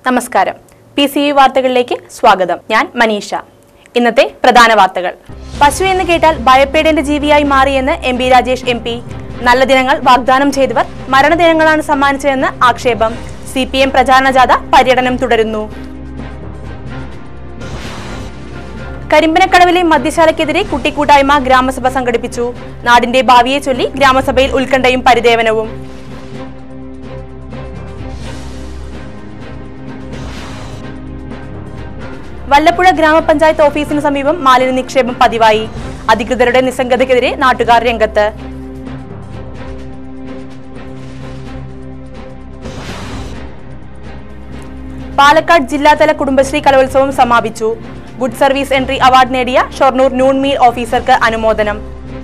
നമസ്കാരം P C V വാർത്തകളിലേക്ക് സ്വാഗതം ഞാൻ മനീഷ ഇന്നത്തെ പ്രധാന വാർത്തകൾ പശു എന്ന് കേട്ടാൽ ഭയപ്പെടേണ്ട ജീവിയായി മാറിയെന്ന് M P Rajesh M P നല്ല ദിനങ്ങൾ വാഗ്ദാനം ചെയ്തവർ മരണദിനങ്ങളാണ് സമ്മാനിച്ചതെന്ന് ആക്ഷേപം സി പി എം പ്രചാരണ ജാഥ പര്യടനം തുടരുന്നു കരിമ്പനക്കടവിലെ മദ്യശാലയ്ക്കെതിരെ കുട്ടിക്കൂട്ടായ്മ ഗ്രാമസഭ സംഘടിപ്പിച്ചു നാടിന്റെ ഭാവിയെ ചൊല്ലി ഗ്രാമസഭയിൽ ഉത്കണ്ഠയും പരിദേവനവും വല്ലപ്പുഴ ഗ്രാമപഞ്ചായത്ത് ഓഫീസിന് സമീപം മാലിന്യ നിക്ഷേപം പതിവായി അധികൃതരുടെ നിസ്സംഗതയ്ക്കെതിരെ നാട്ടുകാർ രംഗത്ത് പാലക്കാട് ജില്ലാതല കുടുംബശ്രീ കലോത്സവം സമാപിച്ചു ഗുഡ് സർവീസ് എൻട്രി അവാർഡ് നേടിയ ഷൊർണൂർ നൂൺ മീൽ ഓഫീസർക്ക് അനുമോദനം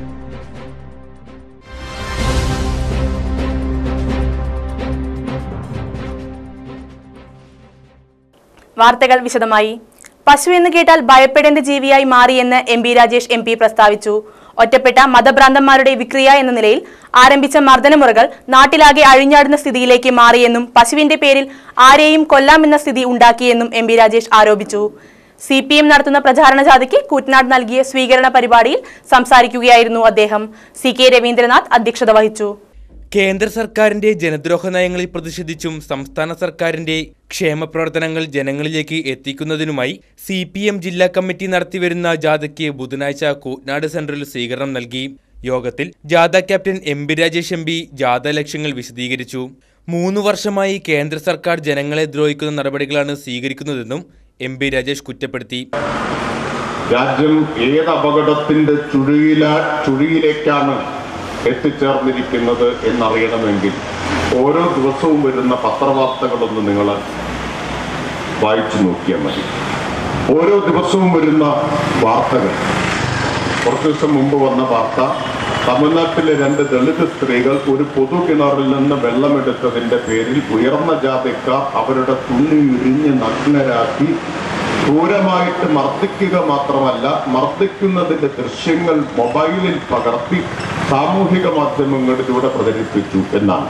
വാർത്തകൾ വിശദമായി പശു എന്ന് കേട്ടാൽ ഭയപ്പെടേണ്ട ജീവിയായി മാറിയെന്ന് M P Rajesh M P പ്രസ്താവിച്ചു ഒറ്റപ്പെട്ട മതഭ്രാന്തന്മാരുടെ വിക്രിയ എന്ന നിലയിൽ ആരംഭിച്ച മർദ്ദനമുറകൾ നാട്ടിലാകെ അഴിഞ്ഞാടുന്ന സ്ഥിതിയിലേക്ക് മാറിയെന്നും പശുവിന്റെ പേരിൽ ആരെയും കൊല്ലാമെന്ന സ്ഥിതി ഉണ്ടാക്കിയെന്നും എം പി രാജേഷ് ആരോപിച്ചു സി പി എം നടത്തുന്ന പ്രചാരണ ജാഥയ്ക്ക് കൂറ്റനാട് നൽകിയ സ്വീകരണ പരിപാടിയിൽ സംസാരിക്കുകയായിരുന്നു അദ്ദേഹം സി കെ രവീന്ദ്രനാഥ് അധ്യക്ഷത വഹിച്ചു കേന്ദ്ര സർക്കാരിന്റെ ജനദ്രോഹ നയങ്ങളിൽ പ്രതിഷേധിച്ചും സംസ്ഥാന സർക്കാരിന്റെ ക്ഷേമ പ്രവർത്തനങ്ങൾ ജനങ്ങളിലേക്ക് എത്തിക്കുന്നതിനുമായി സി പി എം ജില്ലാ കമ്മിറ്റി നടത്തിവരുന്ന ജാഥയ്ക്ക് ബുധനാഴ്ച കൂറ്റ്നാട് സെന്ററിൽ സ്വീകരണം നൽകി യോഗത്തിൽ ജാഥ captain M B Rajesh M P ജാഥ ലക്ഷ്യങ്ങൾ വിശദീകരിച്ചു മൂന്ന് വർഷമായി കേന്ദ്ര സർക്കാർ ജനങ്ങളെ ദ്രോഹിക്കുന്ന നടപടികളാണ് സ്വീകരിക്കുന്നതെന്നും എം ബി രാജേഷ് കുറ്റപ്പെടുത്തി രാജ്യം ഏത് അപകടത്തിന്റെ ചുഴിയില ചുഴിയിലേക്കാണ് എത്തിച്ചേർന്നിരിക്കുന്നത് എന്നറിയണമെങ്കിൽ ഓരോ ദിവസവും വരുന്ന പത്രവാർത്തകളൊന്ന് നിങ്ങൾ വായിച്ചു നോക്കിയാൽ മതി ഓരോ ദിവസവും വരുന്ന വാർത്തകൾ കുറച്ചു ദിവസം മുമ്പ് വന്ന വാർത്ത തമിഴ്നാട്ടിലെ രണ്ട് ദളിത് സ്ത്രീകൾ ഒരു പൊതു കിണറിൽ നിന്ന് വെള്ളമെടുത്തതിന്റെ പേരിൽ ഉയർന്ന ജാതിക്കാർ അവരുടെ തുണി ഉരിഞ്ഞ് നഗ്നരാക്കി ക്രൂരമായിട്ട് മർദ്ദിക്കുക മാത്രമല്ല മർദ്ദിക്കുന്നതിന്റെ ദൃശ്യങ്ങൾ മൊബൈലിൽ പകർത്തി സാമൂഹിക മാധ്യമങ്ങളിലൂടെ പ്രചരിപ്പിച്ചു എന്നാണ്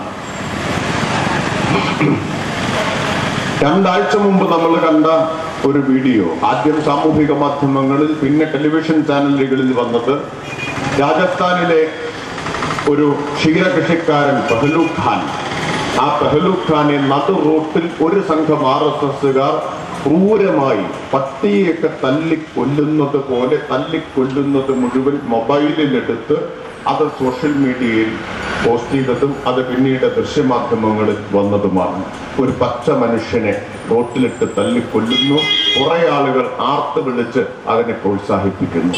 രണ്ടാഴ്ച മുമ്പ് നമ്മൾ കണ്ട ഒരു വീഡിയോ ആദ്യം സാമൂഹിക മാധ്യമങ്ങളിൽ പിന്നെ ടെലിവിഷൻ ചാനലുകളിൽ വന്നത് രാജസ്ഥാനിലെ ഒരു ക്ഷീരകൃഷിക്കാരൻ പെഹ്ലു ഖാൻ ആ പെഹ്ലു ഖാനെ നടു റോട്ടിൽ ഒരു സംഘം ആർ എസ് എസുകാർ ക്രൂരമായി പട്ടിയൊക്കെ തല്ലിക്കൊല്ലുന്നത് പോലെ തല്ലിക്കൊല്ലുന്നത് മുഴുവൻ മൊബൈലിലെടുത്ത് അത് സോഷ്യൽ മീഡിയയിൽ പോസ്റ്റ് ചെയ്തതും അത് പിന്നീട് ദൃശ്യമാധ്യമങ്ങളിൽ വന്നതുമാണ് ഒരു പച്ച മനുഷ്യനെ റോട്ടിലിട്ട് തല്ലിക്കൊല്ലുന്നു കുറെ ആളുകൾ ആർത്ത് വിളിച്ച് അതിനെ പ്രോത്സാഹിപ്പിക്കുന്നു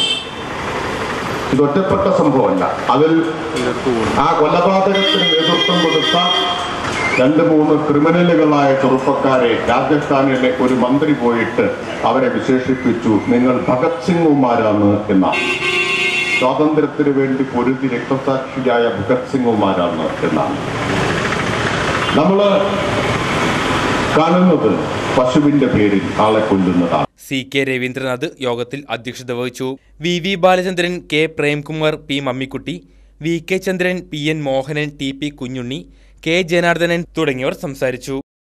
ഇത് ഒറ്റപ്പെട്ട സംഭവമല്ല അതിൽ ആ കൊലപാതകത്തിന് നേതൃത്വം കൊടുത്ത രണ്ട് മൂന്ന് ക്രിമിനലുകളായ ചെറുപ്പക്കാരെ രാജസ്ഥാനിലെ ഒരു മന്ത്രി പോയിട്ട് അവരെ വിശേഷിപ്പിച്ചു നിങ്ങൾ ഭഗത് സിംഗുമാരാണ് എന്നാണ് സ്വാതന്ത്ര്യത്തിന് വേണ്ടി പൊരുതി രക്തസാക്ഷിയായ ഭഗത് സിംഗുമാരാണ് എന്നാണ് നമ്മള് കാണുന്നത് പശുവിന്റെ പേരിൽ ആളെ കൊല്ലുന്നതാണ് സി കെ രവീന്ദ്രനാഥ് യോഗത്തിൽ അധ്യക്ഷത വഹിച്ചു V V Balachandran K Premkumar P Mammikutty V K Chandran P N Mohanan T P Kunhunni K Janardhanan തുടങ്ങിയവർ സംസാരിച്ചു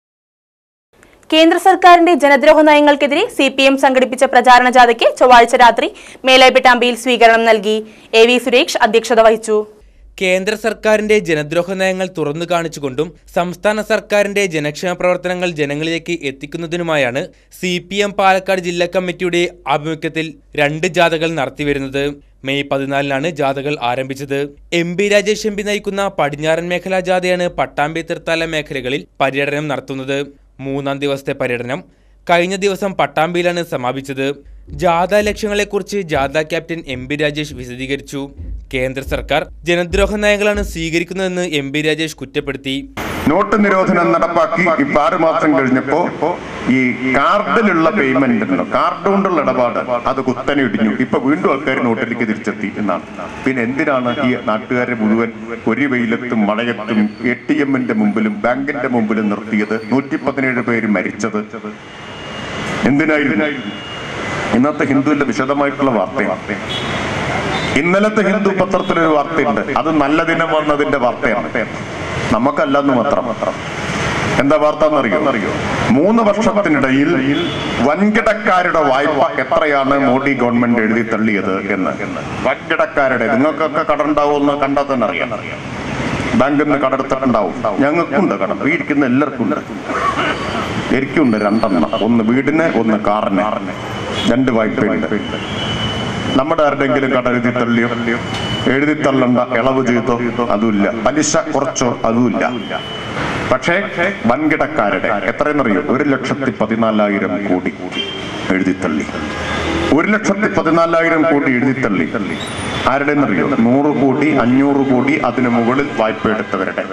കേന്ദ്ര സർക്കാരിന്റെ ജനദ്രോഹ നയങ്ങൾക്കെതിരെ സി പി എം സംഘടിപ്പിച്ച പ്രചാരണ ജാഥയ്ക്ക് ചൊവ്വാഴ്ച രാത്രി മേലായിപ്പെട്ടാമ്പിയിൽ സ്വീകരണം നൽകി എ വി സുരേഷ് അധ്യക്ഷത വഹിച്ചു കേന്ദ്ര സർക്കാരിന്റെ ജനദ്രോഹ നയങ്ങൾ തുറന്നു കാണിച്ചുകൊണ്ടും സംസ്ഥാന സർക്കാരിന്റെ ജനക്ഷേമ പ്രവർത്തനങ്ങൾ ജനങ്ങളിലേക്ക് എത്തിക്കുന്നതിനുമായാണ് സി പി എം പാലക്കാട് ജില്ലാ കമ്മിറ്റിയുടെ ആഭിമുഖ്യത്തിൽ രണ്ട് ജാഥകൾ നടത്തിവരുന്നത് മെയ് പതിനാലിനാണ് ജാഥകൾ ആരംഭിച്ചത് M P Rajesh M P നയിക്കുന്ന പടിഞ്ഞാറൻ മേഖലാ ജാഥയാണ് പട്ടാമ്പി തീർത്ഥാല മേഖലകളിൽ പര്യടനം നടത്തുന്നത് മൂന്നാം ദിവസത്തെ പര്യടനം കഴിഞ്ഞ ദിവസം പട്ടാമ്പിയിലാണ് സമാപിച്ചത് ജാഥ ലക്ഷ്യങ്ങളെക്കുറിച്ച് ജാഥ ക്യാപ്റ്റൻ എം ബി രാജേഷ് വിശദീകരിച്ചു കേന്ദ്ര സർക്കാർ ജനദ്രോഹ നയങ്ങളാണ് സ്വീകരിക്കുന്നതെന്ന് എം ബി രാജേഷ് കുറ്റപ്പെടുത്തി നോട്ട് നിരോധനം നടപ്പാക്കി ഇപ്പൊ ആറ് മാസം കഴിഞ്ഞപ്പോ ഈ കാർഡിലുള്ള പേയ്മെന്റ് ഉണ്ടല്ലോ കാർഡ് കൊണ്ടുള്ള ഇടപാട് അത് കുത്തനെ ഇടിഞ്ഞു ഇപ്പൊ വീണ്ടും ആൾക്കാർ നോട്ടിലേക്ക് തിരിച്ചെത്തി എന്നാണ് പിന്നെ എന്തിനാണ് ഈ നാട്ടുകാരെ മുഴുവൻ ഒരു വെയിലത്തും മഴയത്തും എ ടി എമ്മിന്റെ മുമ്പിലും ബാങ്കിന്റെ മുമ്പിലും നിർത്തിയത് നൂറ്റി പതിനേഴ് പേര് മരിച്ചത് എന്തിനായിരുന്നു ഇന്നത്തെ ഹിന്ദുവിന്റെ വിശദമായിട്ടുള്ള വാർത്തയാണ് ഇന്നലത്തെ ഹിന്ദു പത്രത്തിലൊരു വാർത്തയുണ്ട് അത് നല്ല ദിനം വന്നതിന്റെ വാർത്തയാണ് നമുക്കല്ലെന്ന് മാത്രം എന്താ വാർത്ത എന്നറിയോ മൂന്ന് വർഷത്തിനിടയിൽ വൻകിടക്കാരുടെ വായ്പ എത്രയാണ് മോഡി ഗവൺമെന്റ് എഴുതി തള്ളിയത് എന്ന് വൻകിടക്കാരുടെ നിങ്ങൾക്കൊക്കെ കടണ്ടാവുമെന്ന് കണ്ടാൽ തന്നെ അറിയാം ബാങ്കിൽ നിന്ന് കടെടുത്തിട്ടുണ്ടാവും ഞങ്ങൾക്കുണ്ട് കടം ഈ ഇരിക്കുന്ന എല്ലാവർക്കും ഉണ്ട് എനിക്കുണ്ട് രണ്ടെണ്ണം ഒന്ന് വീടിന് ഒന്ന് കാറിന് രണ്ട് വായ്പയുണ്ട് നമ്മുടെ ആരുടെങ്കിലും കട എഴുതി തള്ളിയോ എഴുതി തള്ളണ്ട ഇളവ് ചെയ്തോ അതുമില്ല പലിശ കുറച്ചോ അതുമില്ല പക്ഷേ വൻകിടക്കാരുടെ എത്രയെന്നറിയോ ഒരു ലക്ഷത്തി പതിനാലായിരം കോടി എഴുതി തള്ളി ഒരു ലക്ഷത്തി പതിനാലായിരം കോടി എഴുതി തള്ളി ആരുടെ എന്നറിയോ നൂറ് കോടി അഞ്ഞൂറ് കോടി അതിനു മുകളിൽ വായ്പ എടുത്തവരുടെ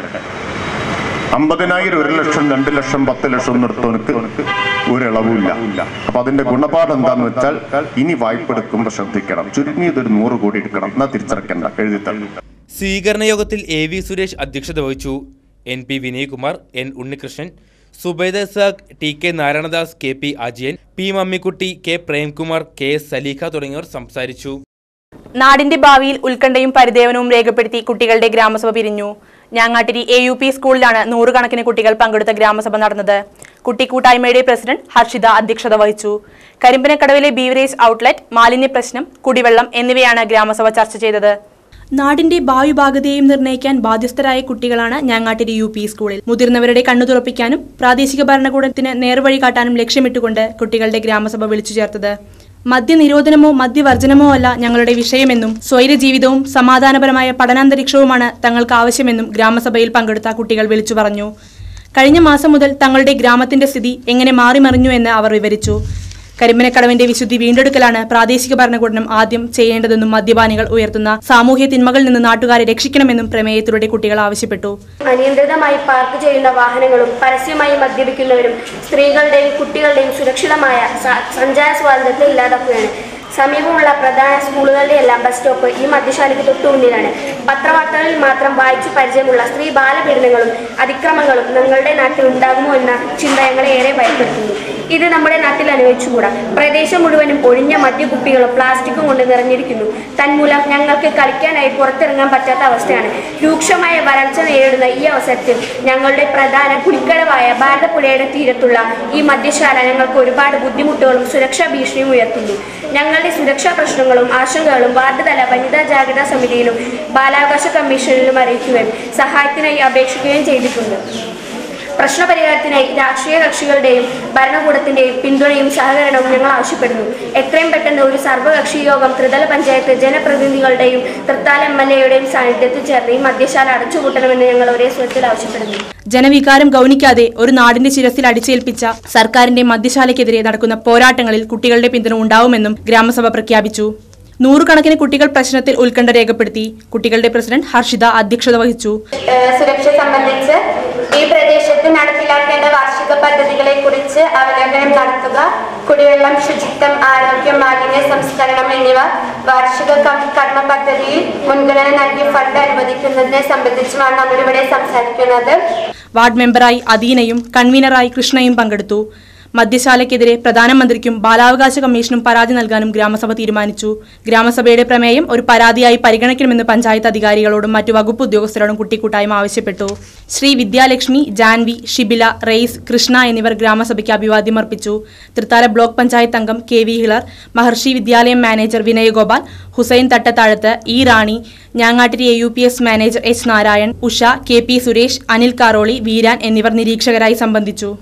അമ്പതിനായിരം ഒരു ലക്ഷം രണ്ട് ലക്ഷം പത്ത് ലക്ഷം നിർത്തവനക്ക് ഒരു ഇളവുമില്ല അപ്പൊ അതിന്റെ ഗുണപാഠം എന്താന്ന് വെച്ചാൽ ഇനി വായ്പ എടുക്കുമ്പോൾ ശ്രദ്ധിക്കണം ചുരുങ്ങിയത് ഒരു നൂറ് കോടി എടുക്കണം എന്നാ തിരിച്ചടക്കണ്ട എഴുതി തള്ളി സ്വീകരണ യോഗത്തിൽ എ വി സുരേഷ് അധ്യക്ഷത വഹിച്ചു N P Vinayakumar N Unnikrishnan Zubaida സാഖ് T K Narayanadas K P Ajayan P Mammikutty K Premkumar K S Saleekha തുടങ്ങിയവർ സംസാരിച്ചു നാടിന്റെ ഭാവിയിൽ ഉത്കണ്ഠയും പരിദേവനവും രേഖപ്പെടുത്തി കുട്ടികളുടെ ഗ്രാമസഭ പിരിഞ്ഞു ഞാങ്ങാട്ടിരി എ യു പി സ്കൂളിലാണ് നൂറുകണക്കിന് കുട്ടികൾ പങ്കെടുത്ത ഗ്രാമസഭ നടന്നത് കുട്ടിക്കൂട്ടായ്മയുടെ പ്രസിഡന്റ് ഹർഷിത അധ്യക്ഷത വഹിച്ചു കരിമ്പനക്കടവിലെ ബീവറേജ് ഔട്ട്ലെറ്റ് മാലിന്യ പ്രശ്നം കുടിവെള്ളം എന്നിവയാണ് ഗ്രാമസഭ ചർച്ച ചെയ്തത് നാടിന്റെ ഭാവിഭാഗതയെയും നിർണ്ണയിക്കാൻ ബാധ്യസ്ഥരായ കുട്ടികളാണ് ഞാങ്ങാട്ടിരി യു പി സ്കൂളിൽ മുതിർന്നവരുടെ കണ്ണു തുറപ്പിക്കാനും പ്രാദേശിക ഭരണകൂടത്തിന് നേർവഴി കാട്ടാനും ലക്ഷ്യമിട്ടുകൊണ്ട് കുട്ടികളുടെ ഗ്രാമസഭ വിളിച്ചു ചേർത്തത് മദ്യനിരോധനമോ മദ്യവർജനമോ അല്ല ഞങ്ങളുടെ വിഷയമെന്നും സ്വൈരജീവിതവും സമാധാനപരമായ പഠനാന്തരീക്ഷവുമാണ് തങ്ങൾക്ക് ആവശ്യമെന്നും ഗ്രാമസഭയിൽ പങ്കെടുത്ത കുട്ടികൾ വിളിച്ചു പറഞ്ഞു കഴിഞ്ഞ മാസം മുതൽ തങ്ങളുടെ ഗ്രാമത്തിന്റെ സ്ഥിതി എങ്ങനെ മാറിമറിഞ്ഞു എന്ന് അവർ വിവരിച്ചു കരിമ്പനക്കടവിന്റെ വിശുദ്ധി വീണ്ടെടുക്കലാണ് പ്രാദേശിക ഭരണകൂടം ആദ്യം ചെയ്യേണ്ടതെന്നും മദ്യപാനികൾ ഉയർത്തുന്ന സാമൂഹ്യ തിന്മകളിൽ നിന്ന് നാട്ടുകാരെ രക്ഷിക്കണമെന്നും പ്രമേയത്തിലൂടെ കുട്ടികൾ ആവശ്യപ്പെട്ടു അനിയന്ത്രിതമായി പാർക്ക് ചെയ്യുന്ന വാഹനങ്ങളും പരസ്യമായി മദ്യപിക്കുന്നവരും സ്ത്രീകളുടെയും കുട്ടികളുടെയും സുരക്ഷിതമായ സ- സഞ്ചാര സ്വാതന്ത്ര്യത്തെ ഇല്ലാതാക്കുകയാണ് സമീപമുള്ള പ്രധാന സ്കൂളുകളുടെ എല്ലാം ബസ് സ്റ്റോപ്പ് ഈ മദ്യശാലയ്ക്ക് തൊട്ടു മുന്നിലാണ് പത്രവാർത്തകളിൽ മാത്രം വായിച്ചു പരിചയമുള്ള സ്ത്രീ ബാലപീഡനങ്ങളും അതിക്രമങ്ങളും ഞങ്ങളുടെ നാട്ടിൽ ഉണ്ടാകുമോ എന്ന ചിന്ത ഞങ്ങളെ ഏറെ ഭയപ്പെടുത്തുന്നു ഇത് നമ്മുടെ നാട്ടിൽ അനുവദിച്ചുകൂടാ പ്രദേശം മുഴുവനും ഒഴിഞ്ഞ മദ്യക്കുപ്പികളും പ്ലാസ്റ്റിക്കും കൊണ്ട് നിറഞ്ഞിരിക്കുന്നു തന്മൂലം ഞങ്ങൾക്ക് കളിക്കാനായി പുറത്തിറങ്ങാൻ പറ്റാത്ത അവസ്ഥയാണ് രൂക്ഷമായ വരൾച്ച നേരിടുന്ന ഈ അവസരത്തിൽ ഞങ്ങളുടെ പ്രധാന കുടിക്കടവായ ഭാരതപ്പുഴയുടെ തീരത്തുള്ള ഈ മദ്യശാല ഞങ്ങൾക്ക് ഒരുപാട് ബുദ്ധിമുട്ടുകളും സുരക്ഷാ ഭീഷണിയും ഉയർത്തുന്നു ഞങ്ങളുടെ സുരക്ഷാ പ്രശ്നങ്ങളും ആശങ്കകളും വാർഡ് തല വനിതാ ജാഗ്രതാ സമിതിയിലും ബാലാവകാശ കമ്മീഷനിലും അറിയിക്കുകയും സഹായത്തിനായി അപേക്ഷിക്കുകയും ചെയ്തിട്ടുണ്ട് പ്രശ്നപരിഹാരത്തിനായി രാഷ്ട്രീയ കക്ഷികളുടെയും ഭരണകൂടത്തിന്റെയും പിന്തുണയും സഹകരണവും ഞങ്ങൾ ആവശ്യപ്പെടുന്നു എത്രയും പെട്ടെന്ന് ഒരു സർവകക്ഷി യോഗം ത്രിതല പഞ്ചായത്ത് ജനപ്രതിനിധികളുടെയും തൃത്താല എം എൽ എയുടെയും സാന്നിധ്യത്തിൽ ചേർന്ന് ഈ മദ്യശാല അടച്ചുപൂട്ടണമെന്ന് ഞങ്ങൾ ഒരേ സ്വരത്തിൽ ആവശ്യപ്പെടുന്നു ജനവികാരം ഗൗനിക്കാതെ ഒരു നാടിന്റെ ശിരസിൽ അടിച്ചേൽപ്പിച്ച സർക്കാരിന്റെ മദ്യശാലയ്ക്കെതിരെ നടക്കുന്ന പോരാട്ടങ്ങളിൽ കുട്ടികളുടെ പിന്തുണ ഉണ്ടാവുമെന്നും ഗ്രാമസഭ പ്രഖ്യാപിച്ചു നൂറുകണക്കിന് കുട്ടികൾ പ്രശ്നത്തിൽ ഉത്കണ്ഠ രേഖപ്പെടുത്തി കുട്ടികളുടെ പ്രസിഡന്റ് ഹർഷിത അധ്യക്ഷത വഹിച്ചു ഏഹ് സുരക്ഷ സംബന്ധിച്ച് ഈ പ്രദേശത്ത് നടപ്പിലാക്കേണ്ട വാർഷിക പദ്ധതികളെ കുറിച്ച് അവലോകനം നടത്തുക കുടിവെള്ളം ശുചിത്വം ആരോഗ്യം മാലിന്യ സംസ്കരണം എന്നിവ വാർഷിക കം- കർമ്മ പദ്ധതിയിൽ മുൻഗണന നൽകി ഫണ്ട് അനുവദിക്കുന്നതിനെ സംബന്ധിച്ചുമാണ് നമ്മളിവിടെ സംസാരിക്കുന്നത് വാർഡ് മെമ്പറായി അദീനയും കൺവീനറായി കൃഷ്ണയും പങ്കെടുത്തു മദ്യശാലയ്ക്കെതിരെ പ്രധാനമന്ത്രിക്കും ബാലാവകാശ കമ്മീഷനും പരാതി നൽകാനും ഗ്രാമസഭ തീരുമാനിച്ചു ഗ്രാമസഭയുടെ പ്രമേയം ഒരു പരാതിയായി പരിഗണിക്കണമെന്ന് പഞ്ചായത്ത് അധികാരികളോടും മറ്റു വകുപ്പ് ഉദ്യോഗസ്ഥരോടും കുട്ടിക്കൂട്ടായ്മ ആവശ്യപ്പെട്ടു ശ്രീ വിദ്യാലക്ഷ്മി ജാൻവി ഷിബില റെയ്സ് കൃഷ്ണ എന്നിവർ ഗ്രാമസഭയ്ക്ക് അഭിവാദ്യം അർപ്പിച്ചു തൃത്താല ബ്ലോക്ക് പഞ്ചായത്ത് അംഗം കെ വി ഹിളർ മഹർഷി വിദ്യാലയം manager Vinayagopal Hussain Thattathazhath E Rani Njangattiri A U P S manager H Narayan Usha K P Suresh Anil Karoli Veeran എന്നിവർ നിരീക്ഷകരായി സംബന്ധിച്ചു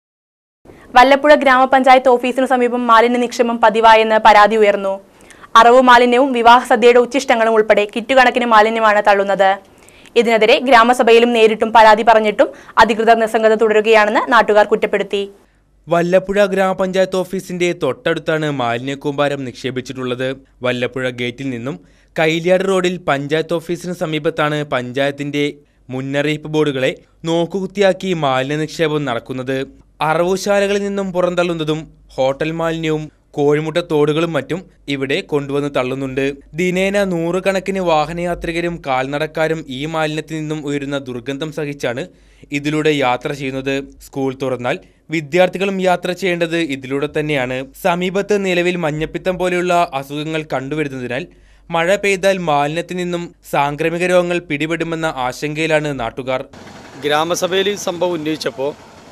വല്ലപ്പുഴ ഗ്രാമപഞ്ചായത്ത് ഓഫീസിനു സമീപം മാലിന്യ നിക്ഷേപം പതിവായെന്ന് പരാതി ഉയർന്നു അറവു മാലിന്യവും വിവാഹ സദ്യയുടെ ഉച്ചിഷ്ടങ്ങളും ഉൾപ്പെടെ കിറ്റുകണക്കിന് മാലിന്യമാണ് തള്ളുന്നത് ഇതിനെതിരെ ഗ്രാമസഭയിലും നേരിട്ടും പരാതി പറഞ്ഞിട്ടും അധികൃതർ നിസ്സംഗത തുടരുകയാണെന്ന് നാട്ടുകാർ കുറ്റപ്പെടുത്തി വല്ലപ്പുഴ ഗ്രാമപഞ്ചായത്ത് ഓഫീസിന്റെ തൊട്ടടുത്താണ് മാലിന്യക്കൂമ്പാരം നിക്ഷേപിച്ചിട്ടുള്ളത് വല്ലപ്പുഴ ഗേറ്റിൽ നിന്നും കൈലിയാട് റോഡിൽ പഞ്ചായത്ത് ഓഫീസിന് സമീപത്താണ് പഞ്ചായത്തിന്റെ മുന്നറിയിപ്പ് ബോർഡുകളെ നോക്കുകുത്തിയാക്കി മാലിന്യ നിക്ഷേപം നടക്കുന്നത് അറവുശാലകളിൽ നിന്നും പുറന്തള്ളുന്നതും ഹോട്ടൽ മാലിന്യവും കോഴിമുട്ട തോടുകളും മറ്റും ഇവിടെ കൊണ്ടുവന്ന് തള്ളുന്നുണ്ട് ദിനേന നൂറുകണക്കിന് വാഹനയാത്രികരും കാൽനടക്കാരും ഈ മാലിന്യത്തിൽ നിന്നും ഉയരുന്ന ദുർഗന്ധം സഹിച്ചാണ് ഇതിലൂടെ യാത്ര ചെയ്യുന്നത് സ്കൂൾ തുറന്നാൽ വിദ്യാർത്ഥികളും യാത്ര ചെയ്യേണ്ടത് ഇതിലൂടെ തന്നെയാണ് സമീപത്ത് നിലവിൽ മഞ്ഞപ്പിത്തം പോലെയുള്ള അസുഖങ്ങൾ കണ്ടുവരുന്നതിനാൽ മഴ പെയ്താൽ മാലിന്യത്തിൽ നിന്നും സാംക്രമിക രോഗങ്ങൾ പിടിപെടുമെന്ന ആശങ്കയിലാണ് നാട്ടുകാർ ഗ്രാമസഭയിൽ ഈ സംഭവം ഉന്നയിച്ചപ്പോൾ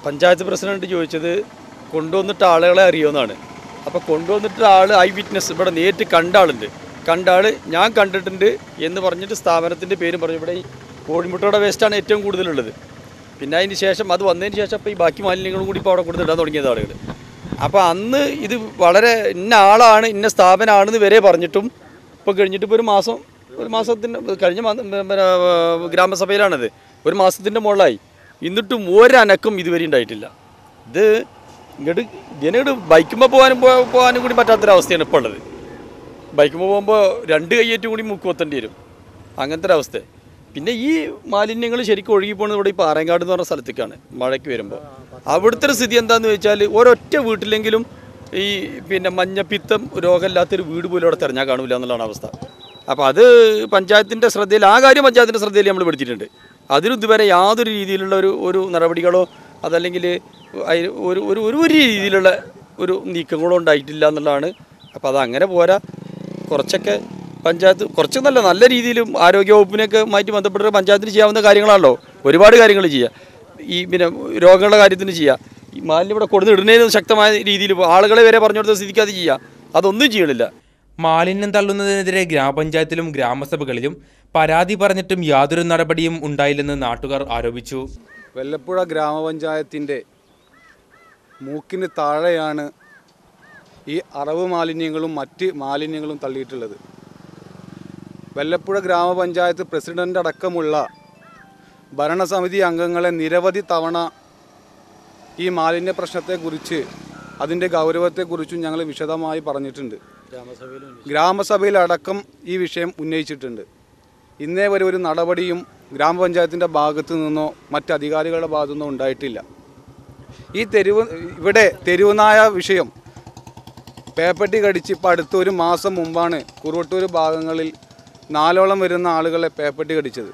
പഞ്ചായത്ത് പ്രസിഡന്റ് ചോദിച്ചത് കൊണ്ടുവന്നിട്ട് ആളുകളെ അറിയുമെന്നാണ് അപ്പോൾ കൊണ്ടുവന്നിട്ട് ആൾ ഐ വിറ്റ്നസ് ഇവിടെ നേരിട്ട് കണ്ട ആളുണ്ട് കണ്ട ആൾ ഞാൻ കണ്ടിട്ടുണ്ട് എന്ന് പറഞ്ഞിട്ട് സ്ഥാപനത്തിൻ്റെ പേരും പറഞ്ഞു ഇവിടെ ഈ കോഴിമുട്ടയുടെ വേസ്റ്റാണ് ഏറ്റവും കൂടുതലുള്ളത് പിന്നെ അതിന് ശേഷം അത് വന്നതിന് ശേഷം ഇപ്പോൾ ഈ ബാക്കി മാലിന്യങ്ങളും കൂടി ഇപ്പോൾ അവിടെ കൊടുത്തിടാൻ തുടങ്ങിയത് ആളുകൾ അപ്പോൾ അന്ന് ഇത് വളരെ ഇന്ന ആളാണ് ഇന്ന സ്ഥാപനമാണെന്ന് വരെ പറഞ്ഞിട്ടും ഇപ്പോൾ കഴിഞ്ഞിട്ട് ഇപ്പോൾ ഒരു മാസം ഒരു മാസത്തിൻ്റെ കഴിഞ്ഞ മാസം പിന്നെ, ഗ്രാമസഭയിലാണത് ഒരു മാസത്തിൻ്റെ മുകളിലായി എന്നിട്ടും ഒരനക്കം ഇതുവരെ ഉണ്ടായിട്ടില്ല ഇത് ഇങ്ങോട്ട് ഇതിനോട് ബൈക്കുമ്പോൾ പോകാനും പോ- പോകാനും കൂടി പറ്റാത്തൊരവസ്ഥയാണ് ഇപ്പോൾ ഉള്ളത് ബൈക്കുമ്പോൾ പോകുമ്പോൾ രണ്ട് കയ്യേറ്റും കൂടി മുക്ക് കൊത്തേണ്ടി വരും അങ്ങനത്തെ ഒരു അവസ്ഥ പിന്നെ ഈ മാലിന്യങ്ങൾ ശരിക്കും ഒഴുകി പോകുന്നത് ഇവിടെ ഈ പാറേങ്കാട് എന്ന് പറഞ്ഞ സ്ഥലത്തേക്കാണ് മഴയ്ക്ക് വരുമ്പോൾ അവിടുത്തെ ഒരു സ്ഥിതി എന്താണെന്ന് വെച്ചാൽ ഒരൊറ്റ വീട്ടിലെങ്കിലും ഈ പിന്നെ മഞ്ഞപ്പിത്തം രോഗമില്ലാത്തൊരു വീട് പോലും അവിടെ തിരഞ്ഞാൽ കാണില്ല എന്നുള്ളതാണ് അവസ്ഥ അപ്പോൾ അത് പഞ്ചായത്തിൻ്റെ ശ്രദ്ധയിൽ ആ കാര്യം പഞ്ചായത്തിൻ്റെ ശ്രദ്ധയിൽ നമ്മൾ പെടുത്തിയിട്ടുണ്ട് അതിന് ഇതുവരെ യാതൊരു രീതിയിലുള്ള ഒരു ഒരു നടപടികളോ അതല്ലെങ്കിൽ അതിന് ഒരു ഒരു ഒരു ഒരു രീതിയിലുള്ള ഒരു നീക്കങ്ങളോ ഉണ്ടായിട്ടില്ല എന്നുള്ളതാണ് അപ്പോൾ അത് അങ്ങനെ പോരാ കുറച്ചൊക്കെ പഞ്ചായത്ത് കുറച്ച് നല്ല നല്ല രീതിയിലും ആരോഗ്യവകുപ്പിനെയൊക്കെ മാറ്റി ബന്ധപ്പെട്ട് പഞ്ചായത്തിന് ചെയ്യാവുന്ന കാര്യങ്ങളാണല്ലോ ഒരുപാട് കാര്യങ്ങൾ ചെയ്യുക ഈ പിന്നെ രോഗങ്ങളുടെ കാര്യത്തിന് ചെയ്യുക ഈ മാലിന്യം ഇവിടെ കൊടുത്ത് ഇടുന്നതിന് ശക്തമായ രീതിയിൽ ആളുകളെ വരെ പറഞ്ഞു കൊടുത്ത സ്ഥിതിക്ക് അത് ചെയ്യുക അതൊന്നും ചെയ്യണില്ല മാലിന്യം തള്ളുന്നതിനെതിരെ ഗ്രാമപഞ്ചായത്തിലും ഗ്രാമസഭകളിലും പരാതി പറഞ്ഞിട്ടും യാതൊരു നടപടിയും ഉണ്ടായില്ലെന്ന് നാട്ടുകാർ ആരോപിച്ചു വെല്ലപ്പുഴ ഗ്രാമപഞ്ചായത്തിൻ്റെ മൂക്കിന് താഴെയാണ് ഈ അറവ് മാലിന്യങ്ങളും മറ്റ് മാലിന്യങ്ങളും തള്ളിയിട്ടുള്ളത് വെല്ലപ്പുഴ ഗ്രാമപഞ്ചായത്ത് പ്രസിഡന്റ് അടക്കമുള്ള ഭരണസമിതി അംഗങ്ങളെ നിരവധി തവണ ഈ മാലിന്യ പ്രശ്നത്തെക്കുറിച്ച് അതിൻ്റെ ഗൗരവത്തെക്കുറിച്ചും ഞങ്ങൾ വിശദമായി പറഞ്ഞിട്ടുണ്ട് ഗ്രാമസഭയിലടക്കം ഈ വിഷയം ഉന്നയിച്ചിട്ടുണ്ട് ഇന്നേ വരെ ഒരു നടപടിയും ഗ്രാമപഞ്ചായത്തിൻ്റെ ഭാഗത്തു നിന്നോ മറ്റ് അധികാരികളുടെ ഭാഗത്തു നിന്നോ ഉണ്ടായിട്ടില്ല ഈ തെരുവ് ഇവിടെ തെരുവുനായ വിഷയം പേപ്പട്ടി കടിച്ച് ഇപ്പോൾ അടുത്ത ഒരു മാസം മുമ്പാണ് കുറുവട്ടൂർ ഭാഗങ്ങളിൽ നാലോളം വരുന്ന ആളുകളെ പേപ്പട്ടി കടിച്ചത്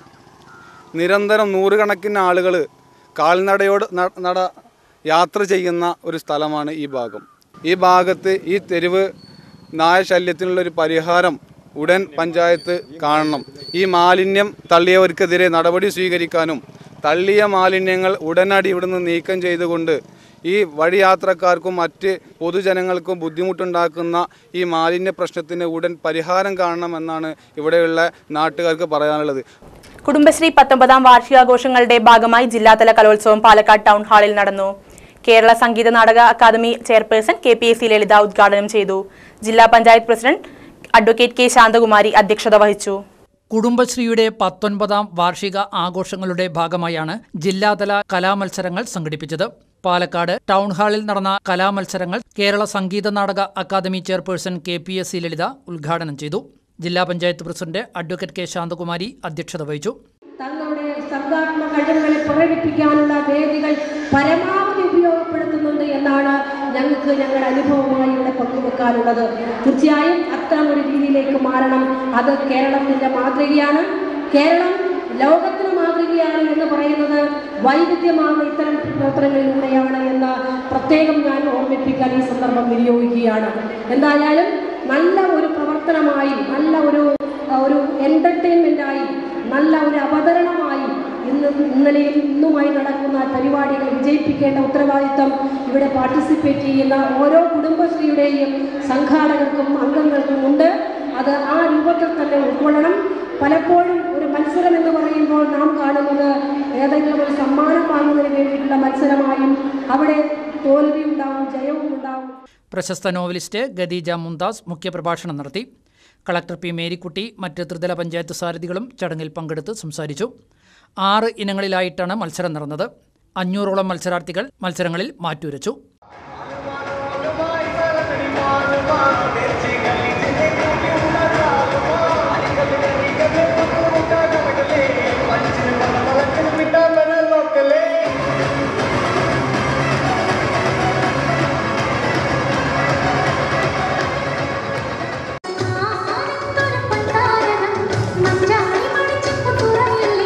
നിരന്തരം നൂറുകണക്കിന് ആളുകൾ കാൽനടയോട് ന- നട യാത്ര ചെയ്യുന്ന ഒരു സ്ഥലമാണ് ഈ ഭാഗം ഈ ഭാഗത്ത് ഈ തെരുവ് നായ ശല്യത്തിനുള്ളൊരു പരിഹാരം ഉടൻ പഞ്ചായത്ത് കാണണം ഈ മാലിന്യം തള്ളിയവർക്കെതിരെ നടപടി സ്വീകരിക്കാനും തള്ളിയ മാലിന്യങ്ങൾ ഉടനടി ഇവിടുന്ന് നീക്കം ചെയ്തുകൊണ്ട് ഈ വഴിയാത്രക്കാർക്കും മറ്റ് പൊതുജനങ്ങൾക്കും ബുദ്ധിമുട്ടുണ്ടാക്കുന്ന ഈ മാലിന്യ പ്രശ്നത്തിന് ഉടൻ പരിഹാരം കാണണമെന്നാണ് ഇവിടെയുള്ള നാട്ടുകാർക്ക് പറയാനുള്ളത് കുടുംബശ്രീ പത്തൊമ്പതാം വാർഷികാഘോഷങ്ങളുടെ ഭാഗമായി ജില്ലാതല കലോത്സവം പാലക്കാട് ടൗൺ ഹാളിൽ നടന്നു Kerala Sangeetha Nataka academy chairperson K P S C Lalitha ഉദ്ഘാടനം ചെയ്തു ജില്ലാ panchayat president advocate K Shanthakumari അധ്യക്ഷത വഹിച്ചു കുടുംബശ്രീയുടെ പത്തൊൻപതാം വാർഷിക ആഘോഷങ്ങളുടെ ഭാഗമായാണ് ജില്ലാതല കലാമത്സരങ്ങൾ സംഘടിപ്പിച്ചത് പാലക്കാട് ടൗൺ ഹാളിൽ നടന്ന കലാമത്സരങ്ങൾ Kerala Sangeetha Nataka academy chairperson K P S C Lalitha ഉദ്ഘാടനം ചെയ്തു ജില്ലാ panchayat president advocate K Shanthakumari അധ്യക്ഷത വഹിച്ചു തങ്ങളുടെ സർഗാത്മക കഴിവുകളെ പ്രകടിപ്പിക്കാനുള്ള വേദികൾ പരമാവധി ഉപയോഗപ്പെടുത്തുന്നുണ്ട് എന്നാണ് ഞങ്ങൾക്ക് ഞങ്ങളുടെ അനുഭവമായി ഇവിടെ പങ്കുവെക്കാനുള്ളത് തീർച്ചയായും അത്തരം ഒരു രീതിയിലേക്ക് മാറണം അത് കേരളത്തിന്റെ മാതൃകയാണ് കേരളം ലോകത്തിന് മാതൃകയാണ് എന്ന് പറയുന്നത് വൈവിധ്യമാർന്ന ഇത്തരം പ്രവർത്തനങ്ങളിലൂടെയാണ് എന്ന് പ്രത്യേകം ഞാൻ ഓർമ്മിപ്പിക്കാൻ ഈ സന്ദർഭം വിനിയോഗിക്കുകയാണ് എന്തായാലും നല്ല ഒരു പ്രവർത്തനമായി നല്ല ഒരു ആ, ഒരു എൻ്റർടൈൻമെൻ്റായി നല്ല ഒരു അവതരണമായി ഇന്ന് ഇന്നലെയും ഇന്നുമായി നടക്കുന്ന പരിപാടികൾ വിജയിപ്പിക്കേണ്ട ഉത്തരവാദിത്തം ഇവിടെ പാർട്ടിസിപ്പേറ്റ് ചെയ്യുന്ന ഓരോ കുടുംബശ്രീയുടെയും സംഘാടകർക്കും അംഗങ്ങൾക്കും ഉണ്ട് അത് ആ രൂപത്തിൽ തന്നെ ഉൾക്കൊള്ളണം പലപ്പോഴും ഒരു മത്സരം എന്ന് പറയുമ്പോൾ നാം കാണുന്നത് ഏതെങ്കിലും ഒരു സമ്മാനം വാങ്ങുന്നതിന് വേണ്ടിയിട്ടുള്ള മത്സരമായും അവിടെ തോൽവി ഉണ്ടാവും ജയവും ഉണ്ടാവും പ്രശസ്ത നോവലിസ്റ്റ് ഖദീജ മുംതാസ് മുഖ്യപ്രഭാഷണം നടത്തി കളക്ടർ പി മേരിക്കുട്ടി മറ്റ് ത്രിതല പഞ്ചായത്ത് സാരഥികളും ചടങ്ങിൽ പങ്കെടുത്ത് സംസാരിച്ചു ആറ് ഇനങ്ങളിലായിട്ടാണ് മത്സരം നടന്നത് അഞ്ഞൂറോളം മത്സരാർത്ഥികൾ മത്സരങ്ങളിൽ മാറ്റുരച്ചു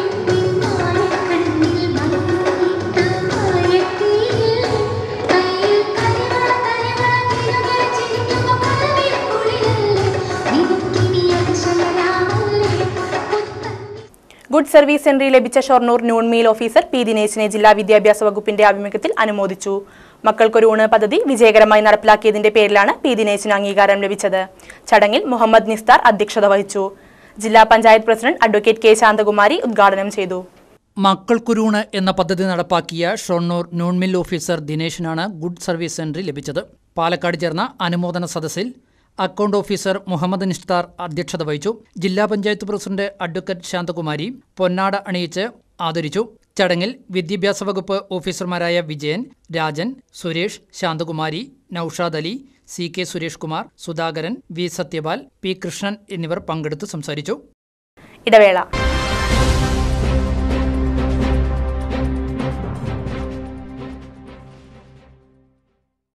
കണ്ണിൽ മങ്ങിട്ട മഴക്കീയിൽ കൈ ഗുഡ് സർവീസ് എൻട്രി ലഭിച്ച Shoranur noon meal officer P ദിനേശിനെ ജില്ലാ വിദ്യാഭ്യാസ വകുപ്പിന്റെ ആഭിമുഖ്യത്തിൽ അനുമോദിച്ചു മക്കൾക്കൊരു ഊണ് പദ്ധതി വിജയകരമായി നടപ്പിലാക്കിയതിന്റെ പേരിലാണ് പി ദിനേശിന് അംഗീകാരം ലഭിച്ചത് ചടങ്ങിൽ മുഹമ്മദ് നിസ്താർ അധ്യക്ഷത വഹിച്ചു ജില്ലാ panchayat president advocate K Shanthakumari ഉദ്ഘാടനം ചെയ്തു മക്കൾക്കുരൂണ് എന്ന പദ്ധതി നടപ്പാക്കിയ ഷൊർണൂർ ന്യൂൺമിൽ ഓഫീസർ ദിനേശിനാണ് ഗുഡ് സർവീസ് എൻട്രി ലഭിച്ചത് പാലക്കാട് ചേർന്ന അനുമോദന സദസ്സിൽ അക്കൗണ്ട് ഓഫീസർ മുഹമ്മദ് നിഷ്താർ അധ്യക്ഷത വഹിച്ചു ജില്ലാ പഞ്ചായത്ത് പ്രസിഡന്റ് അഡ്വക്കേറ്റ് ശാന്തകുമാരി പൊന്നാട അണിയിച്ച് ആദരിച്ചു ചടങ്ങിൽ വിദ്യാഭ്യാസ വകുപ്പ് ഓഫീസർമാരായ Vijayan Rajan Suresh Shanthakumari Noushad Ali C K Suresh Kumar Sudhakaran V Sathyapal P Krishnan എന്നിവർ പങ്കെടുത്തു സംസാരിച്ചു ഇടവേള